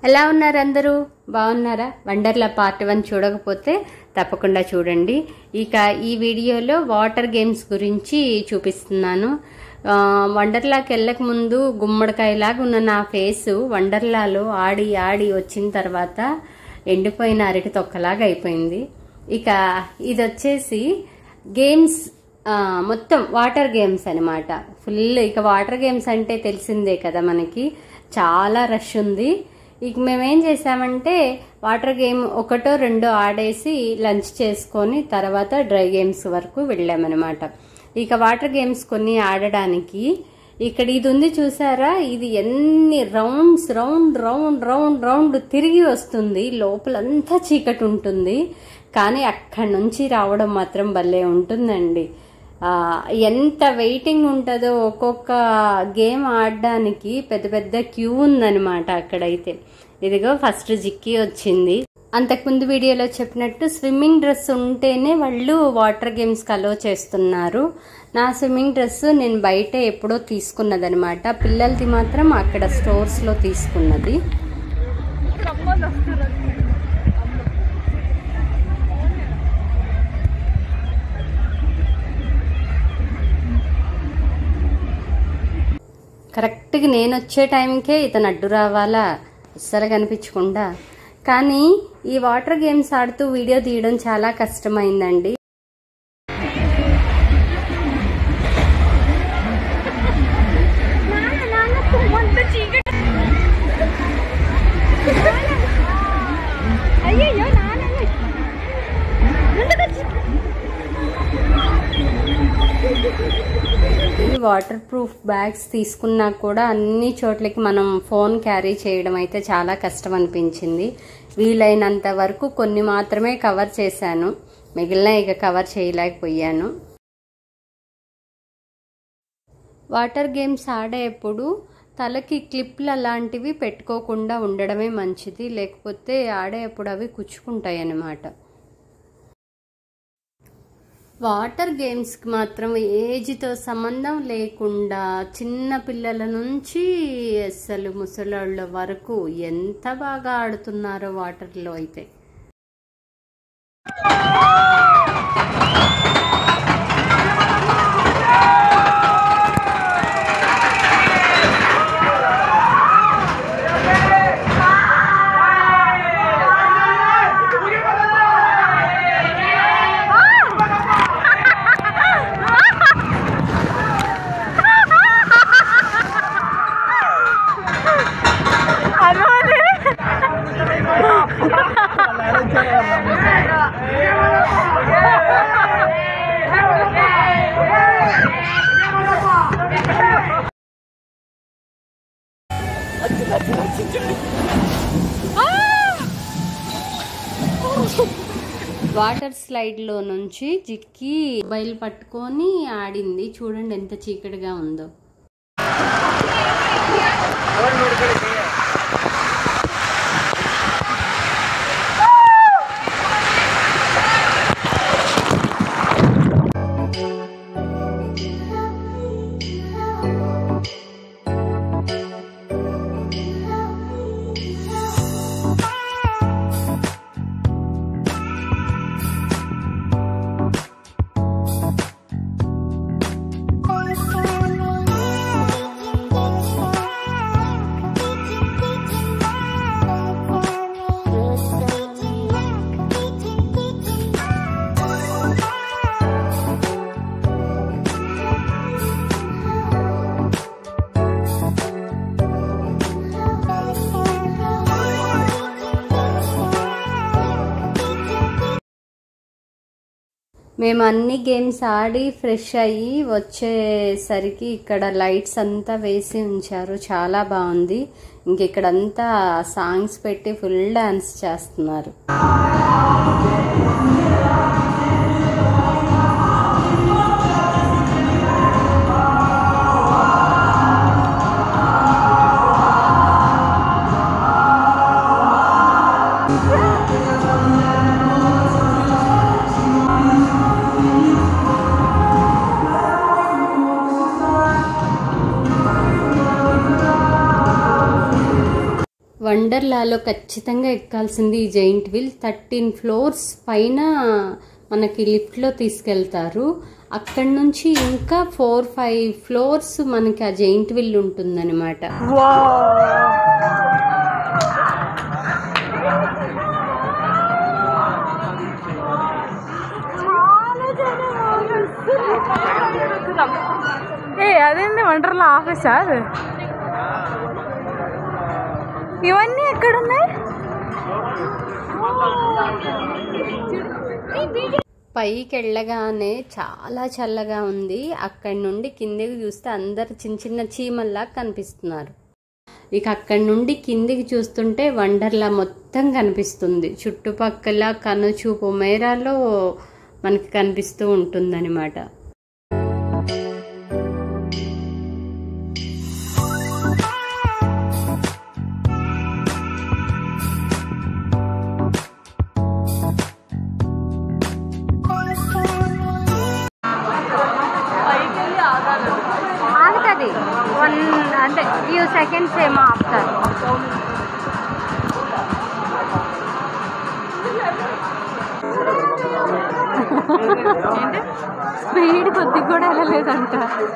ఎలా ఉన్నారు అందరూ బాగున్నారా వండర్లా పార్ట్ వన్ చూడకపోతే తప్పకుండా చూడండి ఇక ఈ వీడియోలో వాటర్ గేమ్స్ గురించి చూపిస్తున్నాను ఆ, వండర్లాకి వెళ్ళక ముందు గుమ్మడికాయలాగా ఉన్న నా ఫేసు వండర్లాలో ఆడి ఆడి వచ్చిన తర్వాత ఎండిపోయిన అరటి తొక్కలాగా అయిపోయింది ఇక ఇది వచ్చేసి గేమ్స్ ఆ, మొత్తం వాటర్ గేమ్స్ అనమాట ఫుల్ ఇక వాటర్ గేమ్స్ అంటే తెలిసిందే కదా మనకి చాలా రష్ ఉంది ఇక మేమేం చేసామంటే వాటర్ గేమ్ ఒకటో రెండో ఆడేసి లంచ్ చేసుకొని తర్వాత డ్రై గేమ్స్ వరకు వెళ్ళామన్నమాట ఇక వాటర్ గేమ్స్ కొన్ని ఆడడానికి ఇక్కడ ఇది ఉంది చూసారా ఇది ఎన్ని rounds round round round round తిరిగి వస్తుంది లోపలంతా చీకటి ఉంటుంది కానీ అక్కడి నుంచి రావడం మాత్రం భలే ఉంటుందండి ఆ, ఎంత వెయిటింగ్ ఉంటుందో ఒక్కొక్క గేమ్ ఆడడానికి పెద్ద పెద్ద క్యూ ఉందన్నమాట అక్కడైతే ఇదిగో ఫస్ట్ జిక్కి వచ్చింది అంతకుముందు వీడియోలో చెప్పినట్టు స్విమ్మింగ్ డ్రెస్ ఉంటేనే వాళ్ళు వాటర్ గేమ్స్ అలో చేస్తున్నారు నా స్విమ్మింగ్ డ్రెస్ నేను బయట ఎప్పుడో తీసుకున్నదనమాట పిల్లలది మాత్రం అక్కడ స్టోర్స్లో తీసుకున్నది కరెక్ట్గా నేను వచ్చే టైంకే ఇతను అడ్డు రావాలా అస్సలు కనిపించకుండా కానీ ఈ వాటర్ గేమ్స్ ఆడుతూ వీడియో తీయడం చాలా కష్టమైందండి నాన్న నాన్న కొమ్మంత చీకటి అయ్యయ్యో నాన్న ఎందుకు ఈ వాటర్ ప్రూఫ్ బ్యాగ్స్ తీసుకున్నా కూడా అన్ని చోట్లకి మనం ఫోన్ క్యారీ చేయడం అయితే చాలా కష్టం అనిపించింది వీలైనంత వరకు కొన్ని మాత్రమే కవర్ చేశాను మిగిలిన ఇక కవర్ చేయలేకపోయాను వాటర్ గేమ్స్ ఆడేప్పుడు తలకి క్లిప్లు అలాంటివి పెట్టుకోకుండా ఉండడమే మంచిది లేకపోతే ఆడేప్పుడు అవి కుచ్చుకుంటాయి అన్నమాట వాటర్ గేమ్స్కి మాత్రం ఏజ్తో సంబంధం లేకుండా చిన్న పిల్లల నుంచి అసలు ముసలోళ్ళ వరకు ఎంత బాగా ఆడుతున్నారో వాటర్లో అయితే వాటర్ స్లైడ్లో నుంచి జిక్కి మొబైల్ పట్టుకొని ఆడింది చూడండి ఎంత చీకటిగా ఉందో మేము అన్ని గేమ్స్ ఆడి ఫ్రెష్ అయ్యి వచ్చేసరికి ఇక్కడ లైట్స్ అంతా వేసి ఉంచారు చాలా బాగుంది ఇంక ఇక్కడంతా సాంగ్స్ పెట్టి ఫుల్ డాన్స్ చేస్తున్నారు వండర్లాలో ఖచ్చితంగా ఎక్కాల్సింది ఈ జైంట్ వీల్ థర్టీన్ ఫ్లోర్స్ పైన మనకి లిఫ్ట్లో తీసుకెళ్తారు అక్కడి నుంచి ఇంకా ఫోర్ ఫైవ్ ఫ్లోర్స్ మనకి ఆ జైంట్ వీల్ ఉంటుందన్నమాట ఏ అదేంది వండర్లా ఆఫీసా అది ఇవన్నీ ఎక్కడున్నాయి పైకి వెళ్ళగానే చాలా చల్లగా ఉంది అక్కడి నుండి కిందికి చూస్తే అందరు చిన్న చిన్న చీమల్లా కనిపిస్తున్నారు ఇక అక్కడి నుండి కిందికి చూస్తుంటే వండర్లా మొత్తం కనిపిస్తుంది చుట్టుపక్కల కనుచూపు మేరాలో మనకి కనిపిస్తూ ఉంటుందన్నమాట ఆగుతుంది వన్ అంటే ఫ్యూ సెకండ్స్ ఏమో ఆపుతారు స్పీడ్ కొద్ది కూడా వెళ్ళలేదంట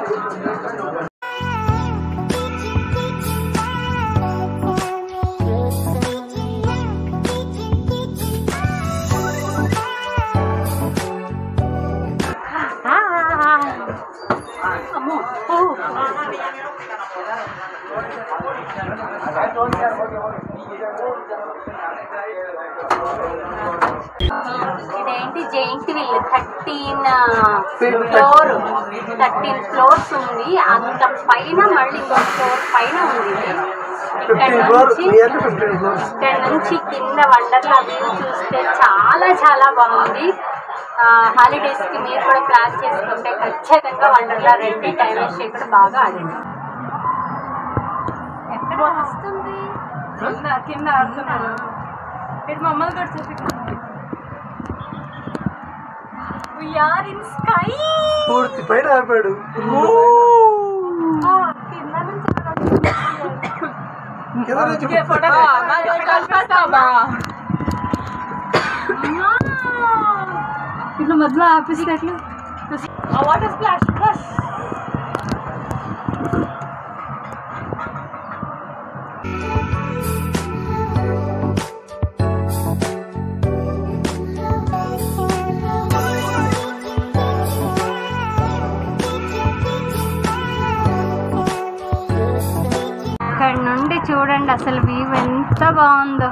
ఇదేంటి giant wheel thirteen floor thirteen floors ఉంది అంత పైన మళ్ళీ ఇంకో ఫ్లోర్ పైన ఉంది ఇది. ఇక్కడ నుంచి ఇక్కడ నుంచి కింద వండర్లా వ్యూ చూస్తే చాలా చాలా బాగుంది హాలిడేస్ కి మీరు కూడా ప్లాన్ చేసుకుంటే ఖచ్చితంగా వండర్లా రెండు టైం వేస్ట్ చేయకుండా బాగా ఆడండి ఎక్కడ వస్తుంది కింద కింద ఆడుతున్నారు ఇటు మమ్మల్ని కూడా చూపించారు వీఆర్ ఇన్ స్కై పూర్తి పైన ఆపాడు కింద నుంచి కింద నుంచి ఫోటో కలిపేస్తావా ఇట్లా మధ్యలో ఆపిస్తే ఎట్లా వాటర్ స్ప్లాష్ స్ప్లాష్ ఇక్కడ నుండి చూడండి అసలు వ్యూ ఎంత బాగుందో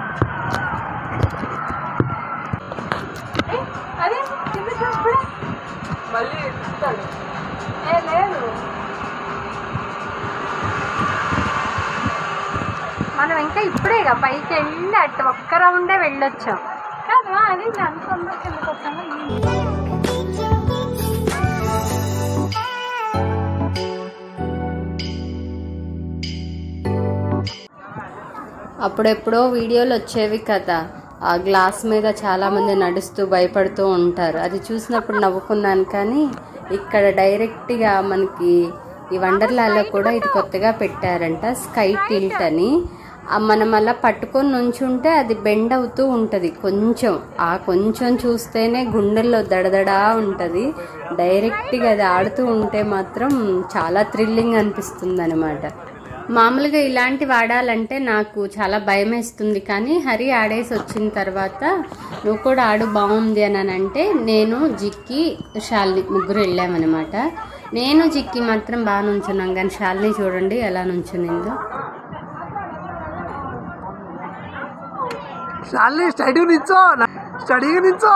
అదే కింద చూడు మళ్ళీ ఏ లేదు మనం ఇంకా ఇప్పుడే ఇక పైకి వెళ్ళి అటు ఒక్క రౌండే వెళ్ళొచ్చాం కాదు అది అంత తొందరగా కిందకి వచ్చాము అప్పుడెప్పుడో వీడియోలు వచ్చేవి కదా ఆ గ్లాస్ మీద చాలా మంది నడుస్తూ భయపడుతూ ఉంటారు అది చూసినప్పుడు నవ్వుకున్నాను కానీ ఇక్కడ డైరెక్ట్గా మనకి ఈ వండర్లాలో కూడా ఇది కొత్తగా పెట్టారంట స్కై టిల్ట్ అని ఆ మనం అలా పట్టుకొని నుంచుంటే అది బెండ్ అవుతూ ఉంటుంది కొంచెం ఆ కొంచెం చూస్తేనే గుండెల్లో దడదడా ఉంటుంది డైరెక్ట్గా అది ఆడుతూ ఉంటే మాత్రం చాలా థ్రిల్లింగ్ అనిపిస్తుంది అనమాట మామూలుగా ఇలాంటి వాడాలంటే నాకు చాలా భయం వేస్తుంది కానీ హరి ఆడేసి వచ్చిన తర్వాత నువ్వు కూడా ఆడు బాగుంది అని అని అంటే నేను జిక్కి షాల్ని ముగ్గురు వెళ్ళామన్నమాట నేను జిక్కి మాత్రం బాగా నుంచున్నాం కానీ షాల్ని చూడండి ఎలా నుంచునిందో శాలిని స్టడీ నించో స్టడీగా నించో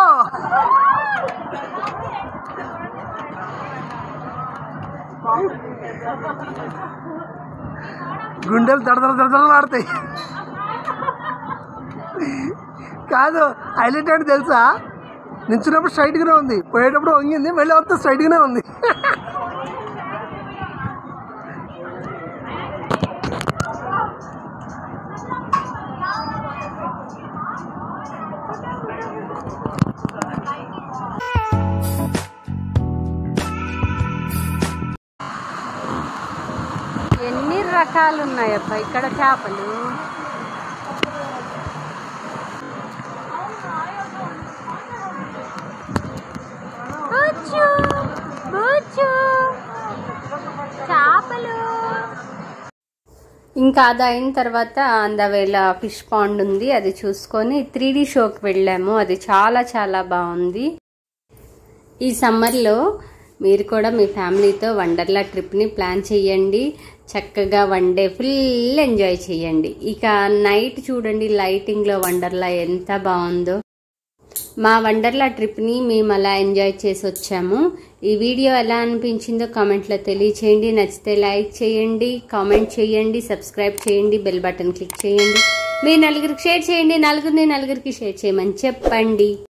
గుండెలు దడదల దడదలు ఆడతాయి కాదు హైలైట్ అంటే తెలుసా నించున్నప్పుడు స్ట్రైట్గానే ఉంది పోయేటప్పుడు వంగింది మళ్ళీ వస్తే స్ట్రైట్గానే ఉంది ఎన్ని రకాలు ఉన్నాయబ్బా ఇక్కడ చేపలు బుచ్చు చేపలు ఇంకా అది అయిన తర్వాత అందవేళ ఫిష్ పాండ్ ఉంది అది చూసుకొని త్రీ డి షోకి వెళ్ళాము అది చాలా చాలా బాగుంది ఈ సమ్మర్లో మీరు కూడా మీ ఫ్యామిలీతో వండర్లా ట్రిప్ని ప్లాన్ చేయండి చక్కగా వన్ డే ఫుల్ ఎంజాయ్ చేయండి ఇక నైట్ చూడండి లైటింగ్లో వండర్లా ఎంత బాగుందో మా వండర్లా ట్రిప్ని మేము అలా ఎంజాయ్ చేసి వచ్చాము ఈ వీడియో ఎలా అనిపించిందో కామెంట్లో తెలియచేయండి నచ్చితే లైక్ చేయండి కామెంట్ చేయండి సబ్స్క్రైబ్ చేయండి బెల్ బటన్ క్లిక్ చేయండి మీ నలుగురికి షేర్ చేయండి నలుగురిని నలుగురికి షేర్ చేయమని చెప్పండి